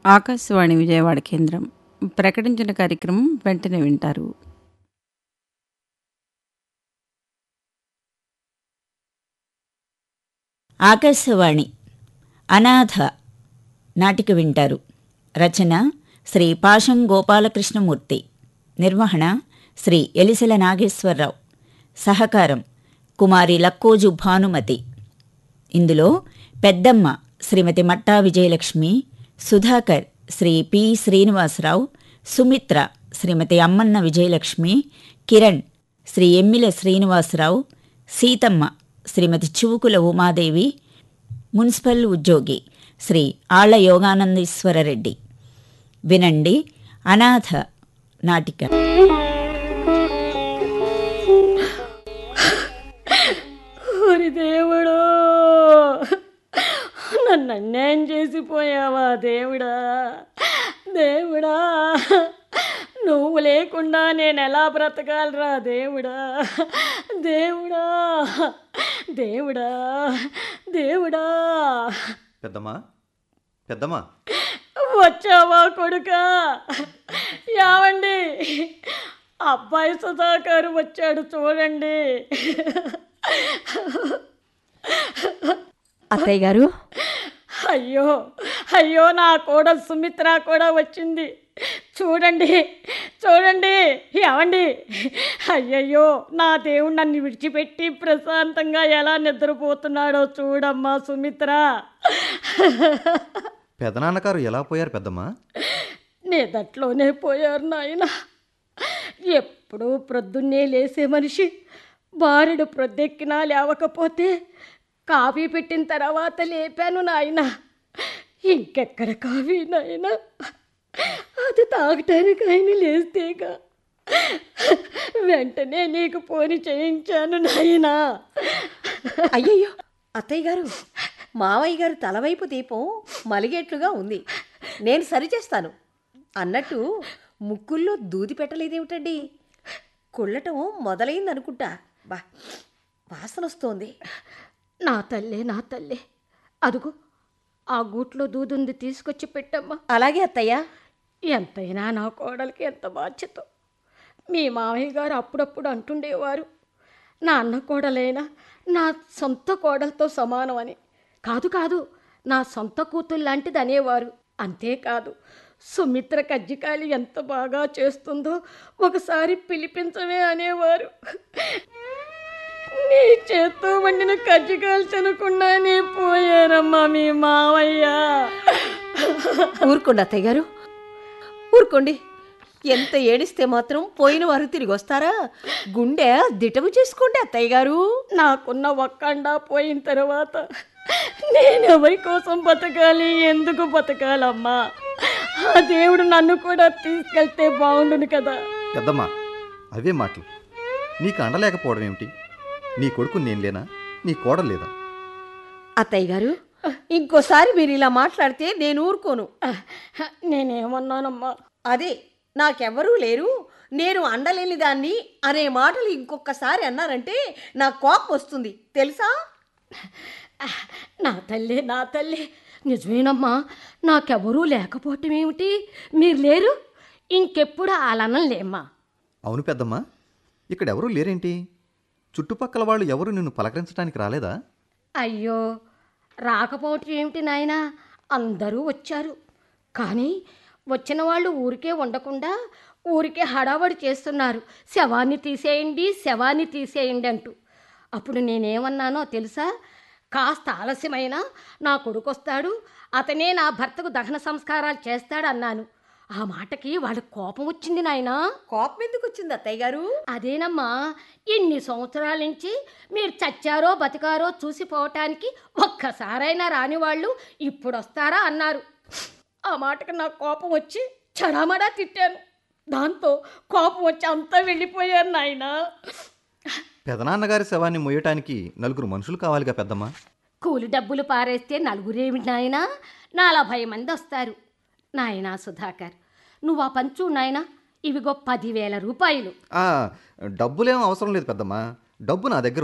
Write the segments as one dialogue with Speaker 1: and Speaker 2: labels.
Speaker 1: ఆకాశవాణి విజయవాడ కేంద్రం ప్రకటించిన కార్యక్రమం వెంటనే వింటారు
Speaker 2: ఆకాశవాణి అనాథ నాటిక వింటారు రచన శ్రీ పాషం గోపాలకృష్ణమూర్తి నిర్వహణ శ్రీ ఎలిసెల నాగేశ్వరరావు సహకారం కుమారి లక్కోజు భానుమతి ఇందులో పెద్దమ్మ శ్రీమతి మట్టా విజయలక్ష్మి సుధాకర్ శ్రీ పి శ్రీనివాసరావు సుమిత్ర శ్రీమతి అమ్మన్న విజయలక్ష్మి కిరణ్ శ్రీ ఎమ్మిల శ్రీనివాసరావు సీతమ్మ శ్రీమతి చివుకుల ఉమాదేవి మున్సిపల్ ఉద్యోగి శ్రీ ఆళ్ల యోగానందీశ్వరరెడ్డి వినండి అనాథ నాటిక
Speaker 3: ఓరి దేవుడు నన్ను అన్యాయం చేసిపోయావా దేవుడా దేవుడా నువ్వు లేకుండా నేను ఎలా బ్రతకాలరా దేవుడా దేవుడా దేవుడా దేవుడా
Speaker 4: పెద్దమ్మా పెద్దమ్మా
Speaker 3: వచ్చావా కొడుక యావండి అబ్బాయి సుధాకర్ వచ్చాడు చూడండి
Speaker 5: అత్తయ్య గారు
Speaker 3: అయ్యో అయ్యో నా కోడలు సుమిత్ర కూడా వచ్చింది చూడండి చూడండి ఏమండి అయ్యయ్యో నా దేవుడు నన్ను విడిచిపెట్టి ప్రశాంతంగా ఎలా నిద్రపోతున్నాడో చూడమ్మా సుమిత్ర
Speaker 4: పెదనాన్నగారు ఎలా పోయారు పెద్దమ్మా
Speaker 3: నిదట్లోనే పోయారు నాయన ఎప్పుడూ ప్రొద్దున్నే లేసే మనిషి బారెడు ప్రొద్దెక్కినా లేవకపోతే కాఫీ పెట్టిన తర్వాత లేపాను నాయన ఇంకెక్కడ కాఫీ నాయన అది తాగటానికి ఆయన లేస్తేగా వెంటనే నీకు పోని చేయించాను నాయనా
Speaker 5: అయ్యయ్యో అత్తయ్య గారు మావయ్య గారు తలవైపు దీపం మలిగేట్లుగా ఉంది నేను సరిచేస్తాను అన్నట్టు ముక్కుల్లో దూది పెట్టలేదేమిటండి కుళ్ళటం మొదలైందనుకుంటా బా వాసన వస్తోంది
Speaker 3: నా తల్లే నా తల్లే అదుగో ఆ గూట్లో దూదుంది తీసుకొచ్చి పెట్టమ్మా
Speaker 5: అలాగే అత్తయ్య
Speaker 3: ఎంతైనా నా కోడలికి ఎంత బాధ్యత మీ మామయ్య గారు అప్పుడప్పుడు అంటుండేవారు నా అన్న కోడలైనా నా సొంత కోడలతో సమానం అని కాదు కాదు నా సొంత కూతురు లాంటిది అనేవారు అంతేకాదు సుమిత్ర కజ్జికాయలు ఎంత బాగా చేస్తుందో ఒకసారి పిలిపించవే అనేవారు నీ చేత్తో వండిన కజ్జికాయలు తినకుండానే పోయారమ్మా మీ మావయ్య
Speaker 5: ఊరుకోండి అత్తయ్య గారు ఊరుకోండి ఎంత ఏడిస్తే మాత్రం పోయిన వారు తిరిగి వస్తారా గుండె దిటవు చేసుకోండి అత్తయ్య గారు
Speaker 3: నాకున్న ఒక్కండా పోయిన తర్వాత నేను ఎవరి కోసం బతకాలి ఎందుకు బతకాలమ్మా ఆ దేవుడు నన్ను కూడా తీసుకెళ్తే బాగుండును కదా
Speaker 4: పెద్దమ్మా అవే మాటలు నీకు అండలేకపోవడం ఏమిటి నీ కొడుకు నేను లేనా నీ కోడలు లేదా
Speaker 5: అత్తయ్య గారు ఇంకోసారి మీరు ఇలా మాట్లాడితే నేను ఊరుకోను
Speaker 3: నేనేమన్నానమ్మా
Speaker 5: అదే నాకెవ్వరూ లేరు నేను అండలేని దాన్ని అనే మాటలు ఇంకొకసారి అన్నారంటే నా కోపం వస్తుంది తెలుసా
Speaker 3: నా తల్లి నా తల్లి నిజమేనమ్మా నాకెవరూ లేకపోవటం ఏమిటి మీరు లేరు ఇంకెప్పుడు అలానలేమ్మా
Speaker 4: అవును పెద్దమ్మా ఇక్కడ ఎవరూ లేరేంటి చుట్టుపక్కల వాళ్ళు ఎవరు నిన్ను పలకరించడానికి రాలేదా
Speaker 3: అయ్యో రాకపోవటం ఏమిటి నాయనా అందరూ వచ్చారు కానీ వచ్చిన వాళ్ళు ఊరికే ఉండకుండా ఊరికే హడావడి చేస్తున్నారు శవాన్ని తీసేయండి శవాన్ని తీసేయండి అంటూ అప్పుడు నేనేమన్నానో తెలుసా కాస్త ఆలస్యమైనా నా కొడుకు వస్తాడు అతనే నా భర్తకు దహన సంస్కారాలు చేస్తాడు అన్నాను ఆ మాటకి వాళ్ళకి కోపం వచ్చింది నాయనా
Speaker 5: కోపం ఎందుకు వచ్చింది అత్తయ్య గారు
Speaker 3: అదేనమ్మా ఇన్ని సంవత్సరాల నుంచి మీరు చచ్చారో బతికారో చూసిపోవటానికి ఒక్కసారైనా రాని వాళ్ళు ఇప్పుడు వస్తారా అన్నారు ఆ మాటకి నాకు కోపం వచ్చి చడామడా తిట్టాను దాంతో కోపం వచ్చి అంతా వెళ్ళిపోయారు నాయనా
Speaker 4: పెదనాన్నగారి శవాన్ని మొయ్యటానికి నలుగురు మనుషులు కావాలిగా పెద్దమ్మా
Speaker 3: కూలి డబ్బులు పారేస్తే నలుగురేమి నాయనా నలభై మంది వస్తారు నాయనా సుధాకర్ నువ్వు ఆ పంచు నాయనా ఇవిగో పదివేల రూపాయలు
Speaker 4: ఆ, డబ్బులేం అవసరం లేదు పెద్దమ్మా డబ్బు నా దగ్గర ఉంది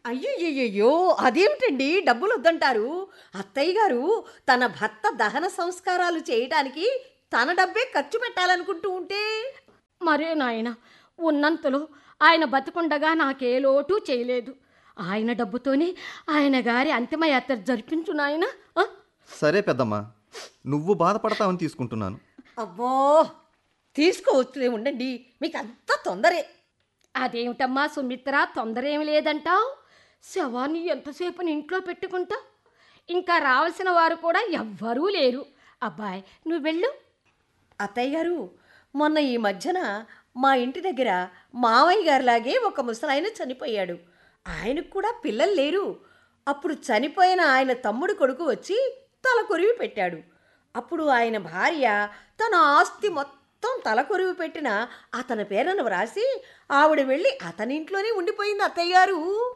Speaker 5: అయ్యయ్యో అదేమిటండి డబ్బులు వద్దంటారు అత్తయ్య గారు తన భర్త దహన సంస్కారాలు చేయటానికి తన డబ్బే ఖర్చు పెట్టాలనుకుంటూ ఉంటే
Speaker 3: మరే నాయన ఉన్నంతలో ఆయన బతికుండగా నాకే లోటు చేయలేదు ఆయన డబ్బుతోనే ఆయన గారి అంతిమయాత్ర జరిపించు నాయన ఆ?
Speaker 4: సరే పెద్దమ్మ నువ్వు బాధపడతావని తీసుకుంటున్నాను
Speaker 5: అబ్బో తీసుకోవచ్చులే ఉండండి మీకు అంత తొందరే
Speaker 3: అదేమిటమ్మా సుమిత్ర తొందర ఏమి లేదంటావు శవాన్ని ఎంతసేపు ఇంట్లో పెట్టుకుంటా ఇంకా రావాల్సిన వారు కూడా ఎవ్వరూ లేరు అబ్బాయ్ నువ్వు వెళ్ళు
Speaker 5: అత్తయ్య గారు మొన్న ఈ మధ్యన మా ఇంటి దగ్గర మావయ్య గారిలాగే ఒక ముసలాయన చనిపోయాడు ఆయనకు కూడా పిల్లలు లేరు అప్పుడు చనిపోయిన ఆయన తమ్ముడు కొడుకు వచ్చి తల కొరివి పెట్టాడు అప్పుడు ఆయన భార్య తన ఆస్తి మొత్తం తల కొరివి పెట్టిన అతని పేరును వ్రాసి ఆవిడ వెళ్ళి అతని ఇంట్లోనే ఉండిపోయింది అత్తయ్య గారు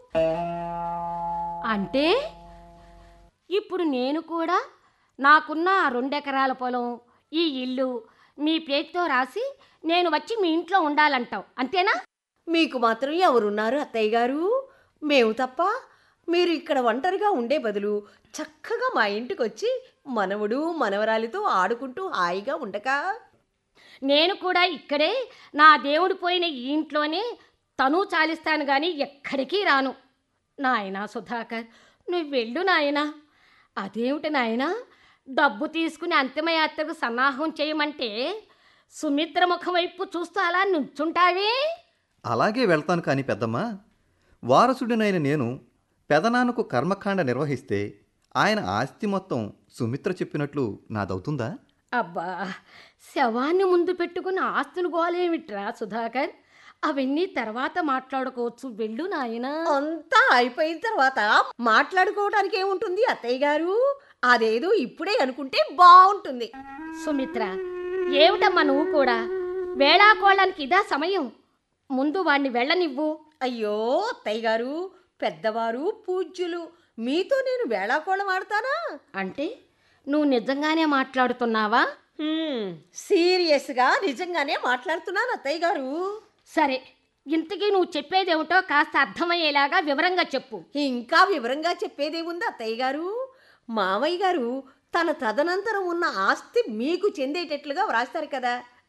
Speaker 3: అంటే ఇప్పుడు నేను కూడా నాకున్న ఆ రెండెకరాల పొలం ఈ ఇల్లు మీ పేరుతో రాసి నేను వచ్చి మీ ఇంట్లో ఉండాలంటావు అంతేనా
Speaker 5: మీకు మాత్రం ఎవరున్నారు అత్తయ్య గారు మేము తప్ప మీరు ఇక్కడ ఒంటరిగా ఉండే బదులు చక్కగా మా ఇంటికి వచ్చి మనవడు మనవరాలితో ఆడుకుంటూ హాయిగా ఉండక
Speaker 3: నేను కూడా ఇక్కడే నా దేవుడు పోయిన ఈ ఇంట్లోనే తను చాలిస్తాను కానీ ఎక్కడికి రాను నాయనా సుధాకర్ నువ్వు వెళ్ళు నాయనా అదేమిటి నాయనా డబ్బు తీసుకుని అంతిమయాత్రకు సన్నాహం చేయమంటే సుమిత్ర ముఖం వైపు చూస్తూ అలా నుంచుంటావే
Speaker 4: అలాగే వెళ్తాను కాని పెద్దమ్మ వారసుడినైన నేను పెదనాన్నకు కర్మకాండ నిర్వహిస్తే ఆయన ఆస్తి మొత్తం సుమిత్ర చెప్పినట్లు నాదవుతుందా
Speaker 3: అబ్బా శవాన్ని ముందు పెట్టుకుని ఆస్తులు గోలేమిట్రా సుధాకర్ అవన్నీ తర్వాత మాట్లాడుకోవచ్చు వెళ్ళు నాయనా
Speaker 5: అంతా అయిపోయిన తర్వాత మాట్లాడుకోవడానికి ఏముంటుంది అత్తయ్య గారు అదేదో ఇప్పుడే అనుకుంటే బాగుంటుంది
Speaker 3: సుమిత్ర ఏమిటమ్మా నువ్వు కూడా వేళాకోళానికి ఇదా సమయం ముందు వాణ్ణి వెళ్ళనివ్వు
Speaker 5: అయ్యో అత్తయ్య గారు పెద్దవారు పూజ్యులు మీతో నేను వేళాకోళం ఆడతానా
Speaker 3: అంటే నువ్వు నిజంగానే మాట్లాడుతున్నావా
Speaker 5: హ్మ్, సీరియస్గా నిజంగానే మాట్లాడుతున్నాను అత్తయ్య గారు
Speaker 3: సరే ఇంతకీ నువ్వు చెప్పేదేమిటో కాస్త అర్థమయ్యేలాగా వివరంగా చెప్పు
Speaker 5: ఇంకా వివరంగా చెప్పేదేముంది అత్తయ్య గారు మామయ్య గారు తన తదనంతరం ఉన్న ఆస్తి మీకు చెందేటట్లుగా వ్రాస్తారు కదా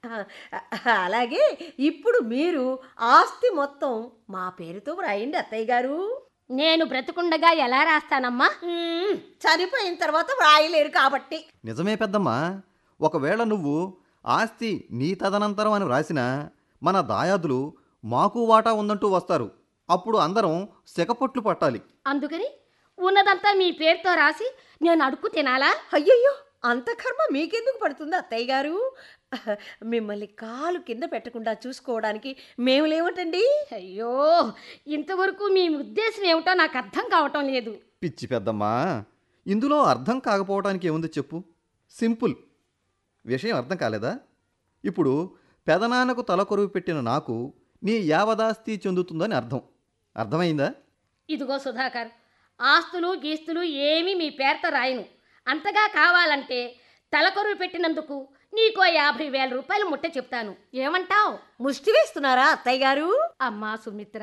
Speaker 5: అలాగే ఇప్పుడు మీరు ఆస్తి మొత్తం మా పేరుతో వ్రాయండి అత్తయ్య గారు
Speaker 3: నేను బ్రతుకుండగా ఎలా రాస్తానమ్మా
Speaker 5: మ్మ్, చనిపోయిన తర్వాత వ్రాయలేరు కాబట్టి
Speaker 4: నిజమే పెద్దమ్మా ఒకవేళ నువ్వు ఆస్తి నీ తదనంతరం అని వ్రాసినా మన దాయాదులు మాకు వాటా ఉందంటూ వస్తారు అప్పుడు అందరం సెకపొట్లు పట్టాలి
Speaker 3: అందుకని ఉన్నదంతా మీ పేరుతో రాసి నేను అడుక్కు తినాలా
Speaker 5: అయ్యయ్యో అంత కర్మ మీకెందుకు పడుతుంది అత్తయ్య గారు మిమ్మల్ని కాలు కింద పెట్టకుండా చూసుకోవడానికి మేము లేవటండి
Speaker 3: అయ్యో ఇంతవరకు మీ ఉద్దేశం ఏమిటో నాకు అర్థం కావటం లేదు
Speaker 4: పిచ్చి పెద్దమ్మా ఇందులో అర్థం కాకపోవడానికి ఏముంది చెప్పు సింపుల్ విషయం అర్థం కాలేదా ఇప్పుడు పెదనాన్నకు తలకొరువు పెట్టిన నాకు నీ యావదాస్తి చెందుతుందని అర్థం అర్థమైందా
Speaker 3: ఇదిగో సుధాకర్ ఆస్తులు గీస్తులు ఏమీ మీ పేరుతో రాయను అంతగా కావాలంటే తలకొరువు పెట్టినందుకు నీకో యాభై వేల రూపాయలు ముట్ట చెప్తాను ఏమంటావ్
Speaker 5: ముష్టి వేస్తున్నారా అత్తయ్య గారు
Speaker 3: అమ్మా సుమిత్ర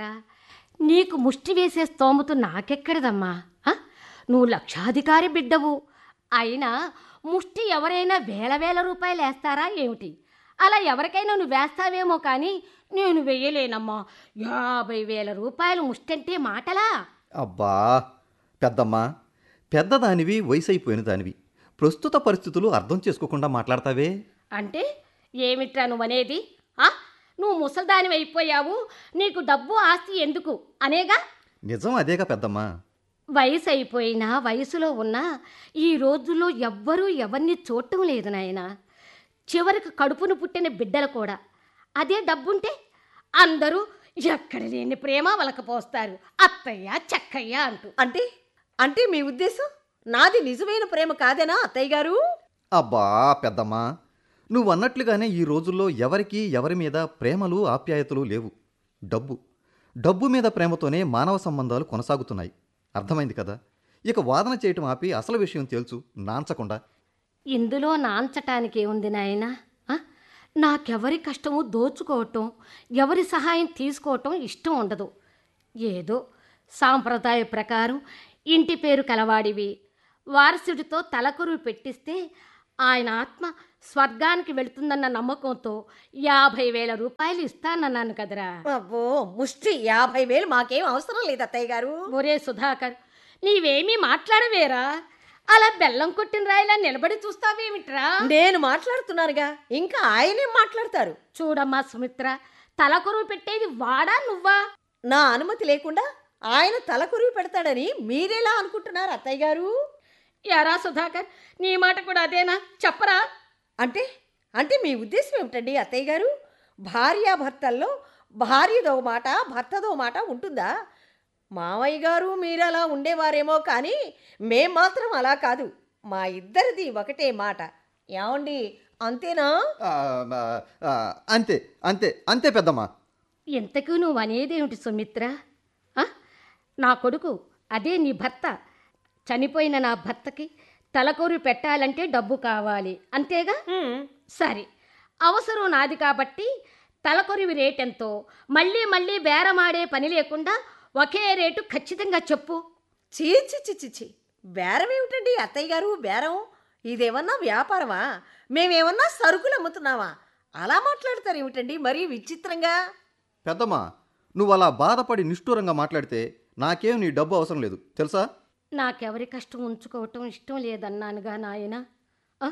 Speaker 3: నీకు ముష్టి వేసే స్తోమత నాకెక్కడదమ్మా ఆ? నువ్వు లక్షాధికారి బిడ్డవు అయినా ముష్టి ఎవరైనా వేల వేల రూపాయలు వేస్తారా ఏమిటి అలా ఎవరికైనా నువ్వు వేస్తావేమో కానీ నేను వెయ్యలేనమ్మా యాభై వేల రూపాయలు ముష్టి అంటే మాటలా
Speaker 4: అబ్బా పెద్దమ్మా పెద్దదానివి వయసు అయిపోయిన దానివి ప్రస్తుత పరిస్థితులు అర్థం చేసుకోకుండా మాట్లాడతావే
Speaker 3: అంటే ఏమిట్రా నువ్వనేది ఆ? నువ్వు ముసల్దాని అయిపోయావు నీకు డబ్బు ఆస్తి ఎందుకు అనేగా
Speaker 4: నిజం అదేగా పెద్దమ్మా
Speaker 3: వయసు అయిపోయినా వయసులో ఉన్నా ఈ రోజుల్లో ఎవ్వరూ ఎవరిని చూడటం లేదు నాయన చివరికి కడుపును పుట్టిన బిడ్డలు కూడా అదే డబ్బుంటే అందరూ ఎక్కడ లేని ప్రేమ వలకపోస్తారు అత్తయ్య చక్కయ్య అంటూ
Speaker 5: అంటే అంటే మీ ఉద్దేశం నాది నిజమైన ప్రేమ కాదేనా అత్తయ్య గారు
Speaker 4: అబ్బా పెద్దమ్మా నువ్వు అన్నట్లుగానే ఈ రోజుల్లో ఎవరికి ఎవరి మీద ప్రేమలు ఆప్యాయతలు లేవు డబ్బు డబ్బు మీద ప్రేమతోనే మానవ సంబంధాలు కొనసాగుతున్నాయి అర్థమైంది కదా ఇక వాదన చేయటం ఆపి అసలు విషయం తేల్చు నాంచకుండా
Speaker 3: ఇందులో నాంచటానికి ఏముంది నాయన నాకెవరి కష్టము దోచుకోవటం ఎవరి సహాయం తీసుకోవటం ఇష్టం ఉండదు ఏదో సాంప్రదాయ ప్రకారం ఇంటి పేరు కలవాడివి వారసుడితో తలకొరువు పెట్టిస్తే ఆయన ఆత్మ స్వర్గానికి వెళుతుందన్న నమ్మకంతో యాభై వేల రూపాయలు ఇస్తానన్నాను కదరా
Speaker 5: అబ్బో ముష్టి యాభై వేలు మాకేం అవసరం లేదు అత్తయ్య గారు
Speaker 3: ఒరే సుధాకర్ నీవేమీ మాట్లాడవేరా అలా బెల్లం కొట్టిన రాయిలా నిలబడి చూస్తావేమిట్రా
Speaker 5: నేను మాట్లాడుతున్నానుగా ఇంకా ఆయనేం మాట్లాడతారు
Speaker 3: చూడమ్మా సుమిత్ర తలకొరువు పెట్టేది వాడా నువ్వా
Speaker 5: నా అనుమతి లేకుండా ఆయన తలకొరివి పెడతాడని మీరెలా అనుకుంటున్నారు అత్తయ్య గారు
Speaker 3: యారా సుధాకర్ నీ మాట కూడా అదేనా చెప్పరా
Speaker 5: అంటే అంటే మీ ఉద్దేశం ఏమిటండి అత్తయ్య గారు భార్యాభర్తల్లో భార్యదో మాట భర్తదో మాట ఉంటుందా మావయ్య గారు మీరు అలా ఉండేవారేమో కానీ మేం మాత్రం అలా కాదు మా ఇద్దరిది ఒకటే మాట ఏమండి అంతేనా
Speaker 4: ఆ, ఆ, ఆ, అంతే అంతే అంతే పెద్దమ్మా
Speaker 3: ఇంతకు నువ్వు అనేదేమిటి సుమిత్ర ఆ? నా కొడుకు అదే నీ భర్త చనిపోయిన నా భర్తకి తలకొరు పెట్టాలంటే డబ్బు కావాలి అంతేగా
Speaker 5: హ్మ్.
Speaker 3: సరే అవసరం నాది కాబట్టి తలకొరివి రేటెంతో మళ్ళీ మళ్ళీ బేరమాడే పని లేకుండా ఒకే రేటు ఖచ్చితంగా చెప్పు
Speaker 5: చీచి చిచి చి బేరం ఏమిటండి అత్తయ్య గారు బేరం ఇదేమన్నా వ్యాపారమా మేమేమన్నా సరుకులు అమ్ముతున్నావా అలా మాట్లాడతారు ఏమిటండి మరీ విచిత్రంగా
Speaker 4: పెద్దమ్మా నువ్వు అలా బాధపడి నిష్ఠూరంగా మాట్లాడితే నాకేం నీ డబ్బు అవసరం లేదు తెలుసా
Speaker 3: నాకెవరి కష్టం ఉంచుకోవటం ఇష్టం లేదన్నానుగా నాయన ఆ?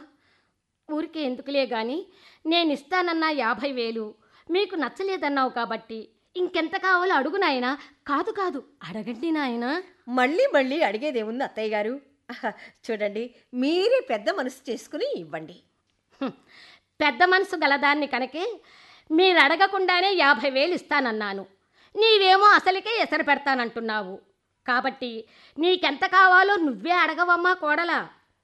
Speaker 3: ఊరికే ఎందుకులే గాని నేను ఇస్తానన్న యాభై వేలు మీకు నచ్చలేదన్నావు కాబట్టి ఇంకెంత కావాలో అడుగు నాయనా కాదు కాదు అడగండి నాయనా
Speaker 5: మళ్ళీ మళ్ళీ అడిగేదేముంది అత్తయ్య గారు ఆహా, చూడండి మీరే పెద్ద మనసు చేసుకుని ఇవ్వండి
Speaker 3: హ్మ్. పెద్ద మనసు గలదాన్ని కనుకే మీరు అడగకుండానే యాభై వేలు ఇస్తానన్నాను నీవేమో అసలుకే ఎసరు పెడతానంటున్నావు కాబట్టి నీకెంత కావాలో నువ్వే అడగవమ్మా కోడలా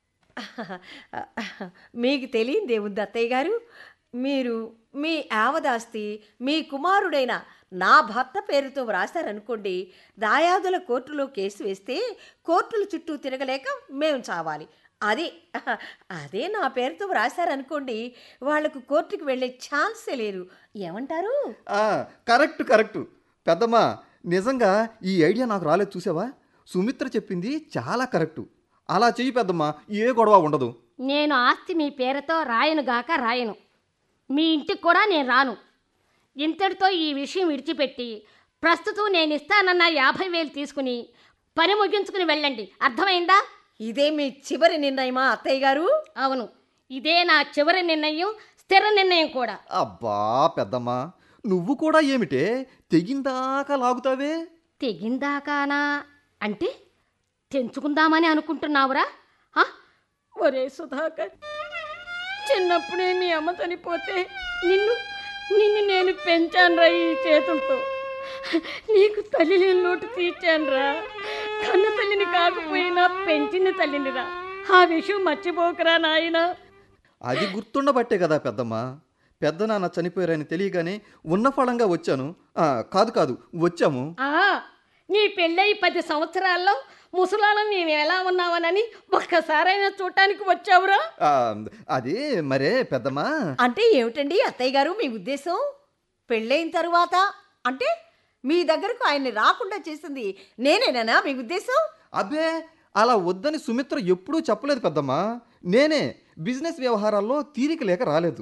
Speaker 5: మీకు తెలియదేముంది అత్తయ్య గారు మీరు మీ ఆవదాస్తి మీ కుమారుడైన నా భర్త పేరుతో వ్రాశారనుకోండి దాయాదుల కోర్టులో కేసు వేస్తే కోర్టుల చుట్టూ తిరగలేక మేము చావాలి అదే అదే నా పేరుతో వ్రాశారనుకోండి వాళ్లకు కోర్టుకు వెళ్ళే ఛాన్సే లేదు ఏమంటారు
Speaker 4: ఆ, కరెక్ట్ కరెక్ట్ పెద్దమ్మా నిజంగా ఈ ఐడియా నాకు రాలేదు చూసావా సుమిత్ర చెప్పింది చాలా కరెక్టు అలా చెయ్యి పెద్దమ్మా ఏ గొడవ ఉండదు
Speaker 3: నేను ఆస్తి మీ పేరుతో రాయనుగాక రాయను మీ ఇంటికి కూడా నేను రాను ఇంతటితో ఈ విషయం విడిచిపెట్టి ప్రస్తుతం నేను ఇస్తానన్న యాభై వేలు తీసుకుని పని ముగించుకుని వెళ్ళండి అర్థమైందా
Speaker 5: ఇదే మీ చివరి నిర్ణయమా అత్తయ్య గారు
Speaker 3: అవును ఇదే నా చివరి నిర్ణయం స్థిర నిర్ణయం కూడా
Speaker 4: అబ్బా పెద్దమ్మా నువ్వు కూడా ఏమిటే తెగిందాకా లాగుతావే
Speaker 3: తెగిందాకానా అంటే తెంచుకుందామని అనుకుంటున్నావురా ఆ? ఒరే సుధాకర్ చిన్నప్పుడే మీ అమ్మ చనిపోతే నిన్ను నిన్ను నేను పెంచానురా ఈ చేతులతో నీకు తల్లి లేని లోటు తీర్చానురా కన్న తల్లిని కాకపోయినా పెంచిన తల్లినిరా ఆ విషయం మర్చిపోకరా నాయనా
Speaker 4: అది గుర్తుండబట్టే కదా పెద్దమ్మా పెద్ద నాన్న చనిపోయారని తెలియగానే ఉన్న ఫలంగా వచ్చాను ఆ, కాదు కాదు వచ్చాము
Speaker 3: ఆ, నీ పెళ్ళయి పది సంవత్సరాల్లో ముసలాళ్ళం నేను ఎలా ఉన్నావనని ఒక్కసారైనా చూడటానికి వచ్చావురా
Speaker 4: ఆ, అది మరే పెద్దమ్మా
Speaker 5: అంటే ఏమిటండి అత్తయ్య గారు మీ ఉద్దేశం పెళ్ళైన తరువాత అంటే మీ దగ్గరకు ఆయన్ని రాకుండా చేసింది నేనేనా మీ ఉద్దేశం
Speaker 4: అబ్బే అలా వద్దని సుమిత్ర ఎప్పుడూ చెప్పలేదు పెద్దమ్మా నేనే బిజినెస్ వ్యవహారాల్లో తీరిక లేక రాలేదు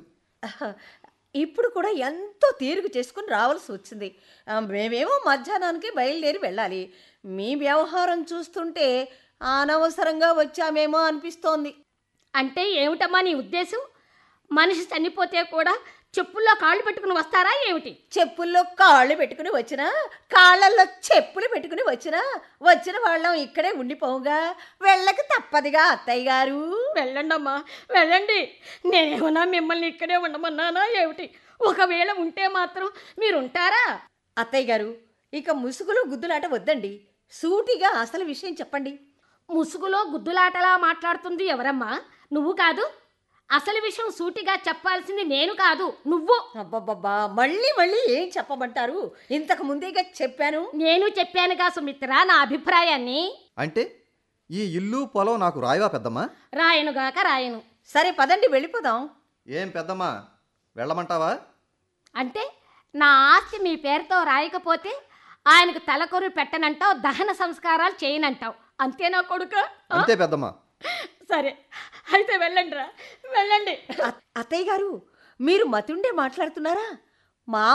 Speaker 5: ఇప్పుడు కూడా ఎంతో తీరుగు చేసుకుని రావాల్సి వచ్చింది ఆ, మేమేమో మధ్యాహ్నానికి బయలుదేరి వెళ్ళాలి మీ వ్యవహారం చూస్తుంటే అనవసరంగా వచ్చామేమో అనిపిస్తోంది
Speaker 3: అంటే ఏమిటమ్మా నీ ఉద్దేశం మనిషి చనిపోతే కూడా చెప్పుల్లో కాళ్ళు పెట్టుకుని వస్తారా ఏమిటి
Speaker 5: చెప్పుల్లో కాళ్ళు పెట్టుకుని వచ్చినా కాళ్ళల్లో చెప్పులు పెట్టుకుని వచ్చినా వచ్చిన వాళ్ళం ఇక్కడే ఉండిపోవుగా వెళ్ళక తప్పదుగా అత్తయ్య గారు
Speaker 3: వెళ్ళండమ్మా వెళ్ళండి నేనేమన్నా మిమ్మల్ని ఇక్కడే ఉండమన్నానా ఏమిటి ఒకవేళ ఉంటే మాత్రం మీరు ఉంటారా
Speaker 5: అత్తయ్య గారు ఇక ముసుగులో గుద్దులాట వద్దండి సూటిగా అసలు విషయం చెప్పండి
Speaker 3: ముసుగులో గుద్దులాటలా మాట్లాడుతుంది ఎవరమ్మా నువ్వు కాదు అసలు విషయం సూటిగా చెప్పాల్సింది నేను కాదు నువ్వు
Speaker 5: అబ్బబ్బబ్బా మళ్ళీ మళ్ళీ ఏం చెప్పమంటారు ఇంతకు ముందేగా చెప్పాను
Speaker 3: నేను చెప్పానుగా సుమిత్ర నా అభిప్రాయాన్ని
Speaker 4: అంటే ఈ ఇల్లు పొలం నాకు రాయవా పెద్దమ్మా
Speaker 3: రాయనుగాక రాయను
Speaker 5: సరే పదండి వెళ్ళిపోదాం
Speaker 4: ఏం పెద్దమ్మా వెళ్ళమంటావా
Speaker 3: అంటే నా ఆస్తి మీ పేరుతో రాయకపోతే ఆయనకు తలకొరి పెట్టనంటావు దహన సంస్కారాలు చేయనంటావు అంతేనా కొడుకు
Speaker 4: అంతే పెద్దమ్మ
Speaker 3: సరే అయితే వెళ్ళండి రా వెళ్ళండి
Speaker 5: అ- అత్తయ్య గారు మీరు మతుండే మాట్లాడుతున్నారా మా